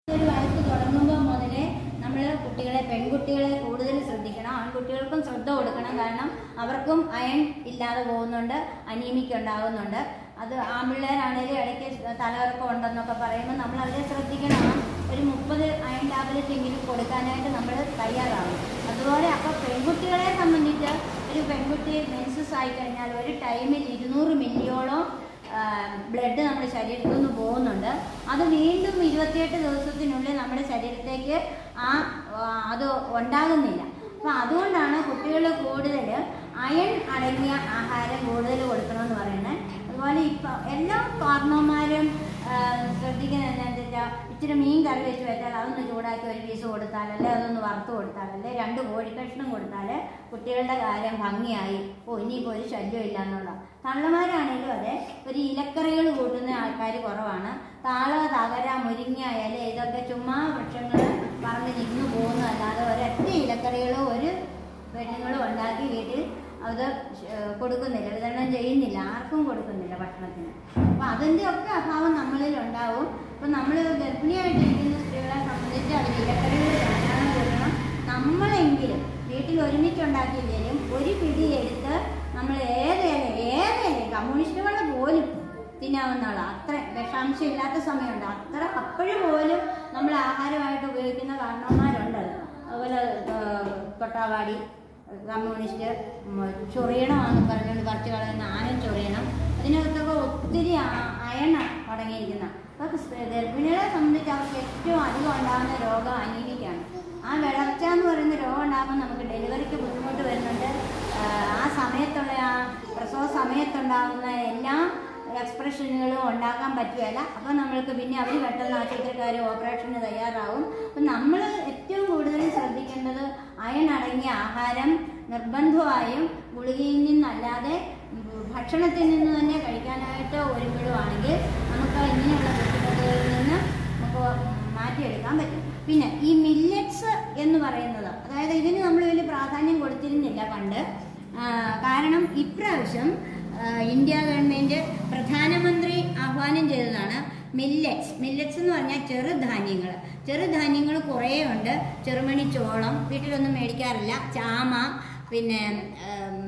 ഒരു വയസ്സ് തുടങ്ങുമ്പോൾ മുതലേ നമ്മൾ കുട്ടികളെ പെൺകുട്ടികളെ കൂടുതൽ ശ്രദ്ധിക്കണം ആൺകുട്ടികൾക്കും ശ്രദ്ധ കൊടുക്കണം കാരണം അവർക്കും അയൺ ഇല്ലാതെ പോകുന്നുണ്ട് അനീമിക്ക് ഉണ്ടാകുന്നുണ്ട് അത് ആൺപിള്ളേരാണേലും ഇടയ്ക്ക് തലകറക്കം ഉണ്ടെന്നൊക്കെ പറയുമ്പോൾ നമ്മൾ അവരെ ശ്രദ്ധിക്കണം ആ ഒരു മുപ്പത് അയൺ ടാബ്ലറ്റ് എങ്കിലും കൊടുക്കാനായിട്ട് നമ്മൾ തയ്യാറാവും അതുപോലെ അപ്പോൾ പെൺകുട്ടികളെ സംബന്ധിച്ച് ഒരു പെൺകുട്ടി മെൻസസ് ആയി കഴിഞ്ഞാൽ ഒരു ടൈമിൽ ഇരുന്നൂറ് മില്ലിയോളം ബ്ലഡ് നമ്മുടെ ശരീരത്തിൽ നിന്ന് പോകുന്നുണ്ട് അത് വീണ്ടും ഇരുപത്തിയെട്ട് ദിവസത്തിനുള്ളിൽ നമ്മുടെ ശരീരത്തേക്ക് ആ ആ, അത് ഉണ്ടാകുന്നില്ല അപ്പം അതുകൊണ്ടാണ് കുട്ടികൾ കൂടുതൽ അയൺ അടങ്ങിയ ആഹാരം കൂടുതൽ കൊടുക്കണമെന്ന് പറയുന്നത് അതുപോലെ ഇപ്പം എല്ലാ കാരണവന്മാരും ശ്രദ്ധിക്കുന്നത് എന്താണെന്ന് വെച്ചാൽ ഇച്ചിരി മീൻ കറി വെച്ച് വെച്ചാൽ അതൊന്ന് ചൂടാക്കി ഒരു പീസ് കൊടുത്താൽ അല്ലെ അതൊന്ന് വറുത്ത് കൊടുത്താൽ അല്ലെ രണ്ട് കോഴിക്കഷ്ണം കൊടുത്താൽ കുട്ടികളുടെ കാര്യം ഭംഗിയായി ഓ ഇനിയിപ്പോൾ ഒരു ശല്യം ഇല്ല എന്നുള്ള തള്ളമാരാണേലും അതെ ഒരു ഇലക്കറികൾ കൂട്ടുന്ന ആൾക്കാർ കുറവാണ് താള തകര മുരിങ്ങ ഇല ഇതൊക്കെ ചുമ്മാ വൃക്ഷങ്ങൾ പറന്ന് നിന്ന് പോകുന്നതല്ലാതെ ഒരൊറ്റ ഇലക്കറികളോ ഒരു പെണ്ണുങ്ങളും ഉണ്ടാക്കി വീട്ടിൽ അത് ഏഹ് കൊടുക്കുന്നില്ല വിതരണം ചെയ്യുന്നില്ല ആർക്കും കൊടുക്കുന്നില്ല ഭക്ഷണത്തിന് അപ്പം അതിൻ്റെ ഒക്കെ അഭാവം നമ്മളിൽ ഉണ്ടാവും അപ്പം നമ്മൾ ഗർഭിണിയായിട്ടിരിക്കുന്ന സ്ത്രീകളെ സംബന്ധിച്ച് അതിൽ ഇലക്കറികൾ ധാരാളം കൊടുക്കണം നമ്മളെങ്കിലും വീട്ടിൽ ഒരുമിച്ചുണ്ടാക്കിയില്ലെങ്കിലും ഒരു പിടി എടുത്ത് നമ്മൾ ഏത് ഇല ഏത് ഇല കമ്മ്യൂണിസ്റ്റുകളെ പോലും തിന്നാവുന്നതാണ് അത്ര വിഷാംശം ഇല്ലാത്ത സമയമുണ്ട് അത്ര അപ്പോഴും പോലും നമ്മൾ ആഹാരമായിട്ട് ഉപയോഗിക്കുന്ന കാരണവന്മാരുണ്ട് അതുപോലെ ഏഹ്, തൊട്ടാവാടി കമ്മ്യൂണിസ്റ്റ് ഉം, ചൊറിയണമെന്ന് പറഞ്ഞുകൊണ്ട് പറിച്ചു കളയുന്ന ആനം ചൊറിയണം അതിനകത്തൊക്കെ ഒത്തിരി ആ- അയണ അടങ്ങിയിരിക്കുന്ന അപ്പോൾ ഗർഭിണികളെ സംബന്ധിച്ച് അവർക്ക് ഏറ്റവും അധികം ഉണ്ടാകുന്ന രോഗം അനീമിക്കാണ് ആ വിളർച്ച എന്ന് പറയുന്ന രോഗം ഉണ്ടാകുമ്പോൾ നമുക്ക് ഡെലിവറിക്ക് ബുദ്ധിമുട്ട് വരുന്നുണ്ട് ആ, ആ സമയത്തുള്ള ആ പ്രസവ സമയത്തുണ്ടാകുന്ന എല്ലാ എക്സ്പ്രഷനുകളും ഉണ്ടാക്കാൻ പറ്റുകയില്ല അപ്പോൾ നമ്മൾക്ക് പിന്നെ അവർ പെട്ടെന്ന് ആശുപത്രിക്കാർ ഓപ്പറേഷന് തയ്യാറാവും അപ്പം നമ്മൾ ഏറ്റവും കൂടുതൽ ശ്രദ്ധിക്കേണ്ടത് അയൺ അടങ്ങിയ ആഹാരം നിർബന്ധമായും ഗുളികയിൽ നിന്നല്ലാതെ ഉം, ഭക്ഷണത്തിൽ നിന്ന് തന്നെ കഴിക്കാനായിട്ട് ഒരുമിടുവാണെങ്കിൽ നമുക്ക് ഇങ്ങനെയുള്ള ബുദ്ധിമുട്ടുകളിൽ നിന്ന് നമുക്ക് മാറ്റിയെടുക്കാൻ പറ്റും പിന്നെ ഈ മില്ലറ്റ്സ് എന്ന് പറയുന്നത് അതായത് ഇതിന് നമ്മൾ വലിയ പ്രാധാന്യം കൊടുത്തിരുന്നില്ല പണ്ട് ആ, കാരണം ഇപ്രാവശ്യം ആ, ഇന്ത്യ ഗവൺമെന്റ് പ്രധാനമന്ത്രി ആഹ്വാനം ചെയ്തതാണ് മില്ലറ്റ്സ് മില്ലറ്റ്സ് എന്ന് പറഞ്ഞാൽ ചെറുധാന്യങ്ങൾ ചെറുധാന്യങ്ങൾ കുറേ ഉണ്ട് ചെറുമണി ചോളം വീട്ടിലൊന്നും മേടിക്കാറില്ല ചാമ പിന്നെ ഉം,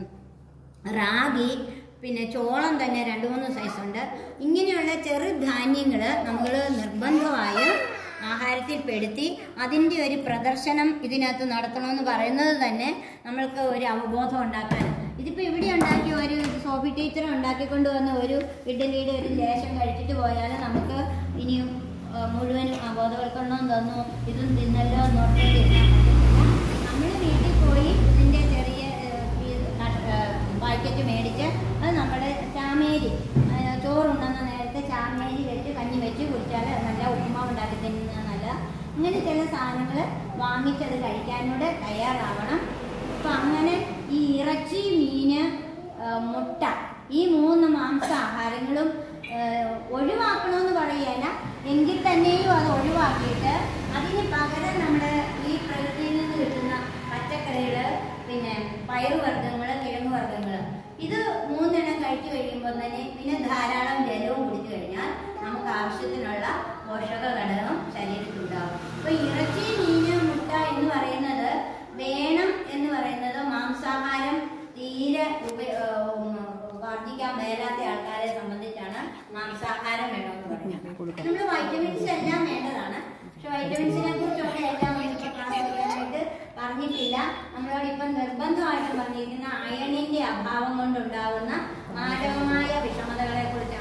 റാഗി പിന്നെ ചോളം തന്നെ രണ്ട് മൂന്ന് സൈസ് ഉണ്ട് ഇങ്ങനെയുള്ള ചെറുധാന്യങ്ങൾ നമ്മൾ നിർബന്ധമായും ആഹാരത്തിൽ പെടുത്തി അതിൻ്റെ ഒരു പ്രദർശനം ഇതിനകത്ത് നടത്തണമെന്ന് പറയുന്നത് തന്നെ നമ്മൾക്ക് ഒരു അവബോധം ഉണ്ടാക്കാൻ ഇതിപ്പോൾ ഇവിടെ ഉണ്ടാക്കിയ ഒരു സോഫി ടീച്ചർ ഉണ്ടാക്കിക്കൊണ്ട് വന്ന ഒരു ഇഡലിയുടെ ഒരു ലേശം കഴിച്ചിട്ട് പോയാൽ നമുക്ക് ഇനിയും ആ, മുഴുവൻ ആ, ബോധവൽക്കരണം തന്നു ഇതും തിന്നല്ലോ എന്നോർത്ത് തിന്നാൻ പറ്റത്തില്ല നമ്മൾ വീട്ടിൽ പോയി ഇതിൻ്റെ ചെറിയ ഏഹ്, ഈ കഷ- ഏഹ്, പാക്കറ്റ് മേടിച്ച് അത് നമ്മുടെ ചാമേരി ഏഹ്, ചോറുണ്ടെന്ന നേരത്തെ ചാമേരി വെച്ച് കഞ്ഞി വെച്ച് കുടിച്ചാൽ നല്ല ഉപ്പുമാവ് ഉണ്ടാക്കി തിന്നുന്നത് നല്ല അങ്ങനെ ചില സാധനങ്ങൾ വാങ്ങിച്ചത് കഴിക്കാനൂടെ തയ്യാറാവണം അപ്പം അങ്ങനെ ഈ ഇറച്ചി മീന് ഏഹ്, മുട്ട ഈ മൂന്ന് മാംസാഹാരങ്ങളും ഏഹ്, ഒഴിവാക്കണമെന്ന് പറയുകയല്ല എങ്കിൽ തന്നെയും അത് ഒഴിവാക്കിയിട്ട് അതിന് പകരം നമ്മുടെ ഈ പ്രകൃതിയിൽ നിന്ന് കിട്ടുന്ന പച്ചക്കറികൾ പിന്നെ പയറുവർഗ്ഗങ്ങൾ കിഴങ്ങ് വർഗ്ഗങ്ങൾ ഇത് മൂന്നെണ്ണം കഴിച്ചു കഴിയുമ്പോൾ തന്നെ പിന്നെ ധാരാളം ജലവും കുടിച്ചു കഴിഞ്ഞാൽ നമുക്ക് ആവശ്യത്തിനുള്ള പോഷക ഘടകം ശരീരത്തിലുണ്ടാവും അപ്പൊ ഇറച്ചി മീന് മുട്ട എന്ന് പറയുന്നത് വേണം എന്ന് പറയുന്നത് മാംസാഹാരം തീരെ ഉപ- ഏഹ് ഉം വർദ്ധിക്കാൻ മേലാത്ത ആൾക്കാരെ സംബന്ധിച്ചാണ് മാംസാഹാരം വേണമെന്ന് പറയുന്നത് നമ്മൾ വൈറ്റമിൻസ് എല്ലാം വേണ്ടതാണ് പക്ഷെ വൈറ്റമിൻസിനെ കുറിച്ചൊക്കെ എല്ലാം നമുക്ക് ക്ലാസ് എടുക്കാനായിട്ട് പറഞ്ഞിട്ടില്ല നമ്മളോട് ഇപ്പം നിർബന്ധമായിട്ട് പറഞ്ഞിരിക്കുന്ന അയണിന്റെ അഭാവം കൊണ്ടുണ്ടാകുന്ന മാരകമായ വിഷമതകളെ കുറിച്ചാണ്